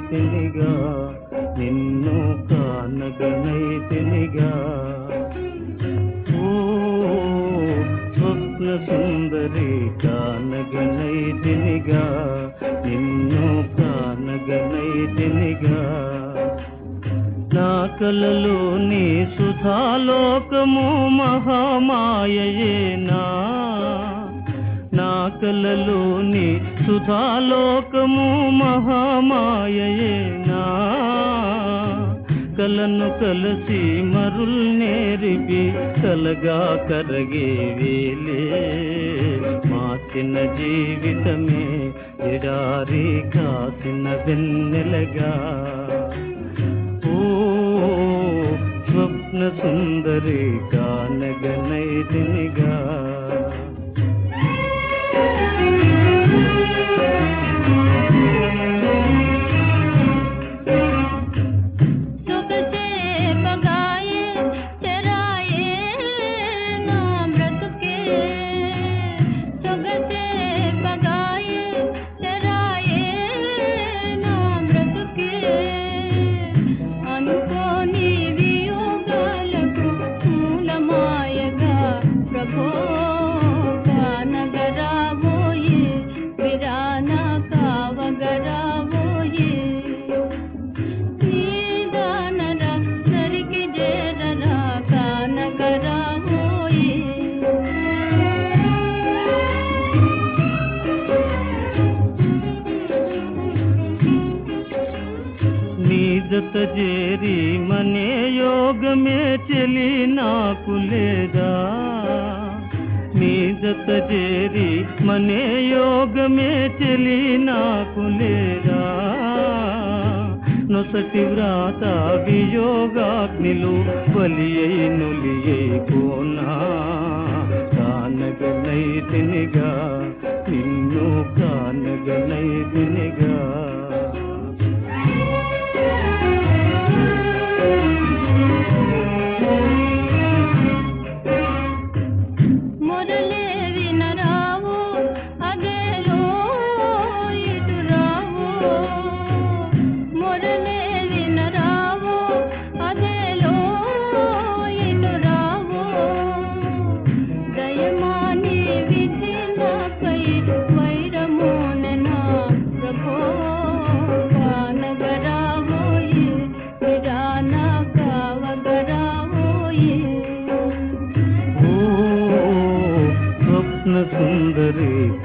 కానగనైతినిగా నిన్ను కానగనైతినిగా ఓ స్వప్న సుందరి కానగనైతినిగా నిన్ను కానగనైతినిగా నా కలలోని సుధాలోకము మహామాయయేనా నా కలలోని సుధాలోకము మహామాయయేనా కలను కలసి మరుల్ నేరిపి కలగా కరగే వేలే మాసిన జీవితమే ఎడారి కాసిన వెన్నెలగా ఓ స్వప్న సుందరి కానగనైదినిగా సొగసే పగాయే చెరాయే నా బ్రతుకే సొగసే పగాయే చెరాయే నా బ్రతుకే అనుకోని వియోగాలకు మూలమాయగా ప్రభో కానగరాబోయే విరాన కావగరాబోయే నీదానరా సరికి చేరరా కానగరాబోయే నీ జత చేరి మనే యోగమే చెలి నాకు లేదా నీ జత చేరి మనే యోగమే చెలి నాకు లేదా నొసటి వ్రాత వియోగాగ్నిలు బలి అయి నులి కోనా కానగనైతినిగా నిన్ను కానగనైతినిగా మొరలే వినరావు అదేలో ఇటు రావు మొరలే వినరావు అదేలో ఇటు రావు దయమాని విధి నాపై వైరమోననా ప్రభో కానగరావోయే విరాన కావగరావోయే ఓ స్వప్న సుందరి